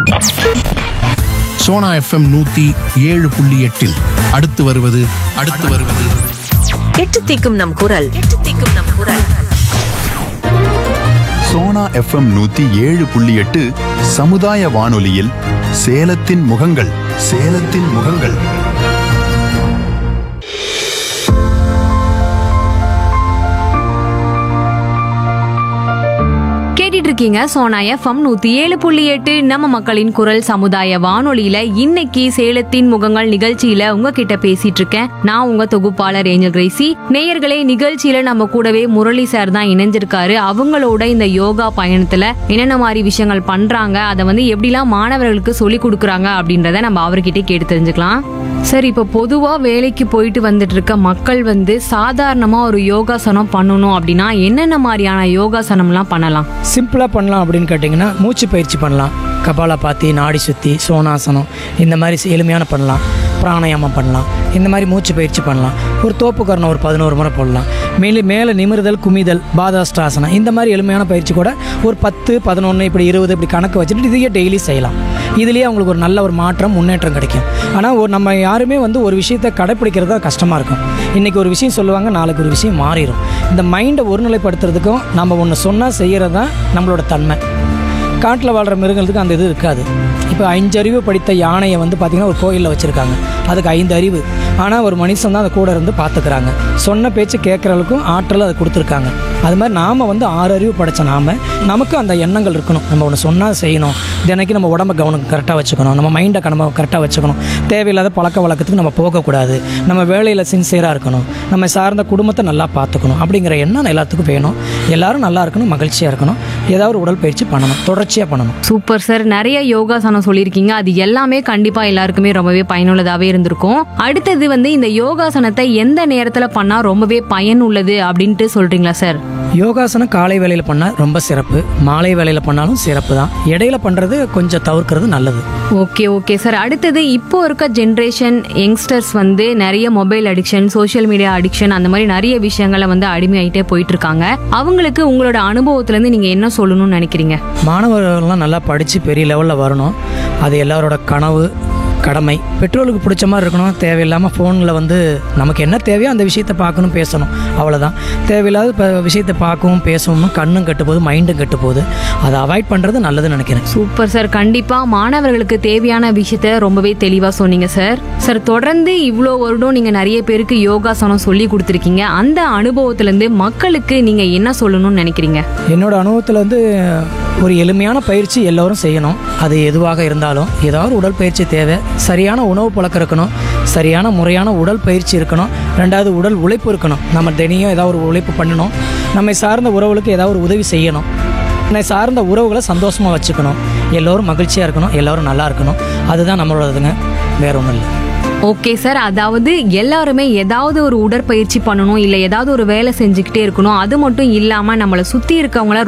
Sona FM நூத்தி ஏழு புள்ளி எட்டில் அடுத்து வருவது அடுத்து வருவது எட்டு தீக்கும் நம் குரல் எட்டு தீக்கும் நம் குரல் சோனா எஃப்எம் நூத்தி ஏழு புள்ளி எட்டு சமுதாய வானொலியில் சேலத்தின் முகங்கள் சேலத்தின் முகங்கள் கேட்டுட்டு இருக்கீங்க சோனா எஃப்எம் நூத்தி ஏழு புள்ளி எட்டு நம்ம மக்களின் குரல் சமுதாய வானொலியில இன்னைக்கு சேலத்தின் முகங்கள் நிகழ்ச்சியில உங்ககிட்ட பேசிட்டு இருக்கேன் நான் உங்க தொகுப்பாளர் ஏஞ்சல் கிரேசி நேயர்களே நிகழ்ச்சியில நம்ம கூடவே முரளி சார் தான் இணைஞ்சிருக்காரு அவங்களோட இந்த யோகா பயணத்துல என்னென்ன மாதிரி விஷயங்கள் பண்றாங்க அதை வந்து எப்படிலாம் மாணவர்களுக்கு சொல்லி கொடுக்குறாங்க அப்படின்றத நம்ம அவர்கிட்ட கேட்டு தெரிஞ்சுக்கலாம் சார் இப்போ பொதுவா வேலைக்கு போயிட்டு வந்துட்டு இருக்க மக்கள் வந்து சாதாரணமா ஒரு யோகாசனம் பண்ணணும் அப்படின்னா என்னென்ன மாதிரியான யோகாசனம்லாம் பண்ணலாம் சிம்பிளாக பண்ணலாம் அப்படின்னு கேட்டிங்கன்னா மூச்சு பயிற்சி பண்ணலாம் கபாலா பாத்தி நாடி சுத்தி சோனாசனம் இந்த மாதிரி எளிமையான பண்ணலாம் பிராணாயாமம் பண்ணலாம் இந்த மாதிரி மூச்சு பயிற்சி பண்ணலாம் ஒரு தோப்புக்கரணம் ஒரு பதினோரு முறை போடலாம் மேலே மேலே நிமிர்தல் குமிதல் பாதாஷ்டாசனம் இந்த மாதிரி எளிமையான பயிற்சி கூட ஒரு பத்து பதினொன்று இப்படி இருபது இப்படி கணக்கு வச்சுட்டு இதையே டெய்லி செய்யலாம் இதுலேயே அவங்களுக்கு ஒரு நல்ல ஒரு மாற்றம் முன்னேற்றம் கிடைக்கும் ஆனால் ஒரு நம்ம யாருமே வந்து ஒரு விஷயத்தை கடைப்பிடிக்கிறது தான் கஷ்டமாக இருக்கும் இன்றைக்கி ஒரு விஷயம் சொல்லுவாங்க நாளைக்கு ஒரு விஷயம் மாறிடும் இந்த மைண்டை ஒருநிலைப்படுத்துறதுக்கும் நம்ம ஒன்று சொன்னால் செய்கிறது தான் நம்மளோட தன்மை காட்டில் வாழ்கிற மிருகங்களுக்கு அந்த இது இருக்காது இப்போ அஞ்சு அறிவு படித்த யானையை வந்து பார்த்திங்கன்னா ஒரு கோயிலில் வச்சுருக்காங்க அதுக்கு ஐந்து அறிவு ஆனால் ஒரு மனுஷன் தான் அதை கூட இருந்து பார்த்துக்கிறாங்க சொன்ன பேச்சு கேட்குறவளுக்கும் ஆற்றல் அதை கொடுத்துருக்காங்க அது மாதிரி நாம் வந்து ஆறு அறிவு படைச்ச நாம நமக்கு அந்த எண்ணங்கள் இருக்கணும் நம்ம ஒன்று சொன்னால் செய்யணும் தினைக்கு நம்ம உடம்ப கவனம் கரெக்டாக வச்சுக்கணும் நம்ம மைண்டை நம்ம கரெக்டாக வச்சுக்கணும் தேவையில்லாத பழக்க வழக்கத்துக்கு நம்ம போகக்கூடாது நம்ம வேலையில் சின்சியராக இருக்கணும் நம்ம சார்ந்த குடும்பத்தை நல்லா பார்த்துக்கணும் அப்படிங்கிற எண்ணம் எல்லாத்துக்கும் வேணும் எல்லாரும் நல்லா இருக்கணும் மகிழ்ச்சியாக இருக்கணும் ஏதாவது ஒரு உடற்பயிற்சி பண்ணணும் தொடர்ச்சியாக பண்ணணும் சூப்பர் சார் நிறைய யோகாசனம் சொல்லியிருக்கீங்க அது எல்லாமே கண்டிப்பா எல்லாருக்குமே ரொம்பவே பயனுள்ளதாவே இருந்திருக்கும் அடுத்தது வந்து இந்த யோகாசனத்தை எந்த நேரத்துல பண்ணா ரொம்பவே பயனுள்ளது அப்படின்ட்டு சொல்றீங்களா சார் யோகாசனம் காலை வேளையில் பண்ணால் ரொம்ப சிறப்பு மாலை வேளையில் பண்ணாலும் சிறப்பு தான் இடையில பண்ணுறது கொஞ்சம் தவிர்க்கிறது நல்லது ஓகே ஓகே சார் அடுத்தது இப்போ இருக்க ஜென்ரேஷன் யங்ஸ்டர்ஸ் வந்து நிறைய mobile addiction social media addiction அந்த மாதிரி நிறைய விஷயங்களை வந்து அடிமையாயிட்டே போயிட்டு இருக்காங்க அவங்களுக்கு உங்களோட அனுபவத்துல இருந்து நீங்க என்ன சொல்லணும்னு நினைக்கிறீங்க மாணவர்கள்லாம் நல்லா படித்து பெரிய லெவலில் வரணும் அது எல்லாரோட கனவு கடமை பெற்றோருக்கு பிடிச்ச மாதிரி இருக்கணும் தேவையில்லாமல் ஃபோனில் வந்து நமக்கு என்ன தேவையோ அந்த விஷயத்தை பார்க்கணும் பேசணும் அவ்வளோதான் தேவையில்லாத இப்போ விஷயத்தை பார்க்கவும் பேசவும் கண்ணும் கெட்டு போகுது மைண்டும் கெட்டு போகுது அதை அவாய்ட் பண்ணுறது நல்லதுன்னு நினைக்கிறேன் சூப்பர் சார் கண்டிப்பா மாணவர்களுக்கு தேவையான விஷயத்த ரொம்பவே தெளிவா சொன்னீங்க சார் சார் தொடர்ந்து இவ்வளோ வருடம் நீங்க நிறைய பேருக்கு யோகாசனம் சொல்லி கொடுத்துருக்கீங்க அந்த அனுபவத்துல இருந்து மக்களுக்கு நீங்க என்ன சொல்லணும்னு நினைக்கிறீங்க என்னோட அனுபவத்தில் வந்து ஒரு எளிமையான பயிற்சி எல்லோரும் செய்யணும் அது எதுவாக இருந்தாலும் ஏதாவது உடற்பயிற்சி தேவை சரியான உணவு பழக்கம் இருக்கணும் சரியான முறையான உடல் பயிற்சி இருக்கணும் ரெண்டாவது உடல் உழைப்பு இருக்கணும் நம்ம தினையும் ஏதாவது ஒரு உழைப்பு பண்ணணும் நம்மை சார்ந்த உறவுகளுக்கு ஏதாவது ஒரு உதவி செய்யணும் நம்மை சார்ந்த உறவுகளை சந்தோஷமாக வச்சுக்கணும் எல்லோரும் மகிழ்ச்சியாக இருக்கணும் எல்லோரும் நல்லா இருக்கணும் அதுதான் நம்மளோடதுங்க வேற ஒன்றும் இல்லை ஓகே சார் அதாவது எல்லாருமே ஏதாவது ஒரு உடற்பயிற்சி பண்ணணும் இல்லை ஏதாவது ஒரு வேலை செஞ்சுக்கிட்டே இருக்கணும் அது மட்டும் இல்லாம நம்மளை சுத்தி இருக்கவங்கள